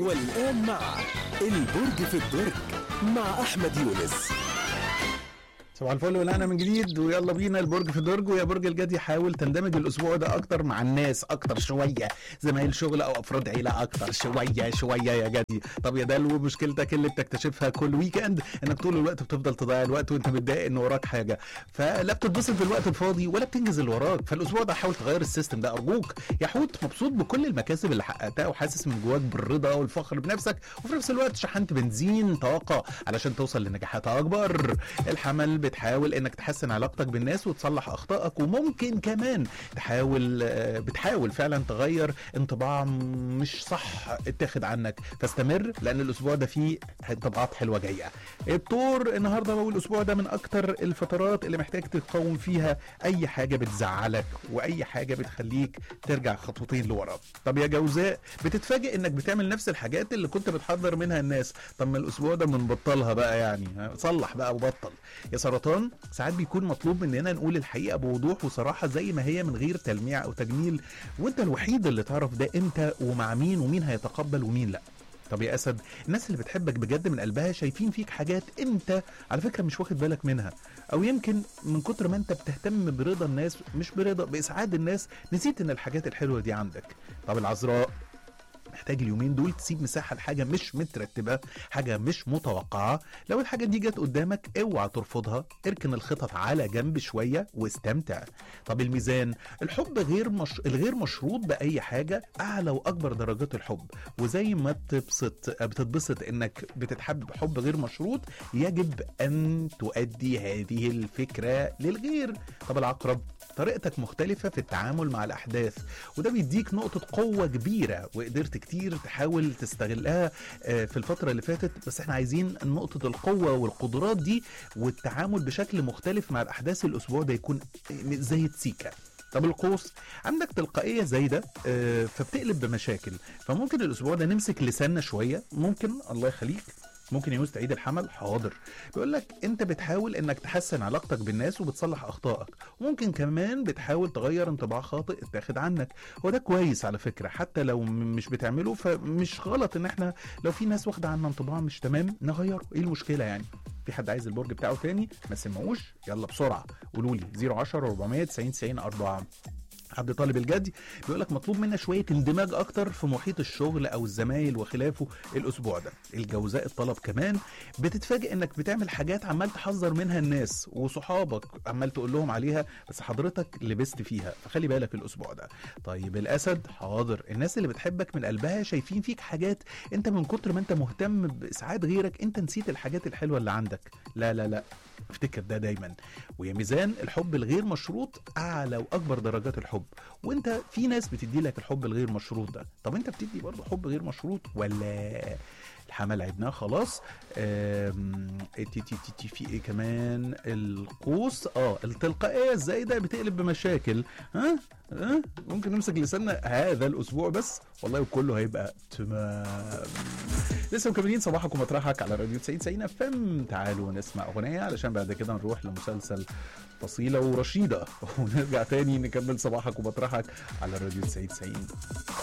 والآن مع البرج في الدرج مع أحمد يونس صباح الفل ولقنا من جديد ويلا بينا البرج في درج ويا برج الجدي حاول تندمج الاسبوع ده اكتر مع الناس اكتر شويه زمايل شغل او افراد عيله اكتر شويه شويه يا جدي طب يا دلو مشكلتك اللي بتكتشفها كل ويكند انك طول الوقت بتفضل تضيع الوقت وانت متضايق ان وراك حاجه فلا بتتبسط بالوقت الفاضي ولا بتنجز اللي وراك فالاسبوع ده حاول تغير السيستم ده ارجوك يا حوت مبسوط بكل المكاسب اللي حققتها وحاسس من جواك بالرضا والفخر بنفسك وفي نفس الوقت شحنت بنزين طاقه علشان توصل لنجاحات اكبر الحمل بتحاول انك تحسن علاقتك بالناس وتصلح اخطائك وممكن كمان تحاول آه، بتحاول فعلا تغير انطباع مش صح اتاخد عنك فاستمر لان الاسبوع ده فيه انطباعات حلوه جايه الطور النهارده والاسبوع ده من اكتر الفترات اللي محتاج تقاوم فيها اي حاجه بتزعلك واي حاجه بتخليك ترجع خطوتين لورا طب يا جوزاء بتتفاجئ انك بتعمل نفس الحاجات اللي كنت بتحضر منها الناس طب ما الاسبوع ده بنبطلها بقى يعني ها، صلح بقى وبطل يا سرطان ساعات بيكون مطلوب مننا نقول الحقيقه بوضوح وصراحه زي ما هي من غير تلميع او تجميل وانت الوحيد اللي تعرف ده امتى ومع مين ومين هيتقبل ومين لا طب يا اسد الناس اللي بتحبك بجد من قلبها شايفين فيك حاجات انت على فكره مش واخد بالك منها او يمكن من كتر ما انت بتهتم برضا الناس مش برضا باسعاد الناس نسيت ان الحاجات الحلوه دي عندك طب العذراء محتاج اليومين دول تسيب مساحه لحاجه مش مترتبه حاجه مش متوقعه لو الحاجه دي جت قدامك اوعى ترفضها اركن الخطط على جنب شويه واستمتع طب الميزان الحب غير مش... الغير مشروط باي حاجه اعلى واكبر درجات الحب وزي ما بتبسط بتتبسط انك بتتحب بحب غير مشروط يجب ان تؤدي هذه الفكره للغير طب العقرب طريقتك مختلفة في التعامل مع الأحداث وده بيديك نقطة قوة كبيرة وقدرت كتير تحاول تستغلها آه، في الفترة اللي فاتت بس احنا عايزين نقطة القوة والقدرات دي والتعامل بشكل مختلف مع الأحداث الأسبوع ده يكون زي سيكا طب القوس عندك تلقائيه زايده آه، فبتقلب بمشاكل فممكن الاسبوع ده نمسك لساننا شويه ممكن الله يخليك ممكن يوز تعيد الحمل حاضر بيقول لك انت بتحاول انك تحسن علاقتك بالناس وبتصلح اخطائك وممكن كمان بتحاول تغير انطباع خاطئ اتاخد عنك هو ده كويس على فكره حتى لو م- مش بتعمله فمش غلط ان احنا لو في ناس واخده عنا انطباع مش تمام نغيره ايه المشكله يعني في حد عايز البرج بتاعه تاني ما سمعوش يلا بسرعه قولوا لي 010 490 90 4 عبد طالب الجدي بيقول لك مطلوب منا شويه اندماج اكتر في محيط الشغل او الزمايل وخلافه الاسبوع ده الجوزاء الطلب كمان بتتفاجئ انك بتعمل حاجات عمال تحذر منها الناس وصحابك عمال تقول لهم عليها بس حضرتك لبست فيها فخلي بالك الاسبوع ده طيب الاسد حاضر الناس اللي بتحبك من قلبها شايفين فيك حاجات انت من كتر ما انت مهتم باسعاد غيرك انت نسيت الحاجات الحلوه اللي عندك لا لا لا افتكر ده دايما ويا ميزان الحب الغير مشروط اعلى واكبر درجات الحب وانت في ناس بتدي لك الحب الغير مشروط ده طب انت بتدي برضه حب غير مشروط ولا الحمل عدناه خلاص آم، تي تي تي تي في ايه كمان القوس اه التلقائيه الزايده بتقلب بمشاكل ها ها ممكن نمسك لساننا هذا الاسبوع بس والله وكله هيبقى تمام لسه مكملين صباحك ومطرحك على راديو 90 90 اف ام تعالوا نسمع اغنيه علشان بعد كده نروح لمسلسل فصيله ورشيده ونرجع تاني نكمل صباحك ومطرحك على راديو 90 90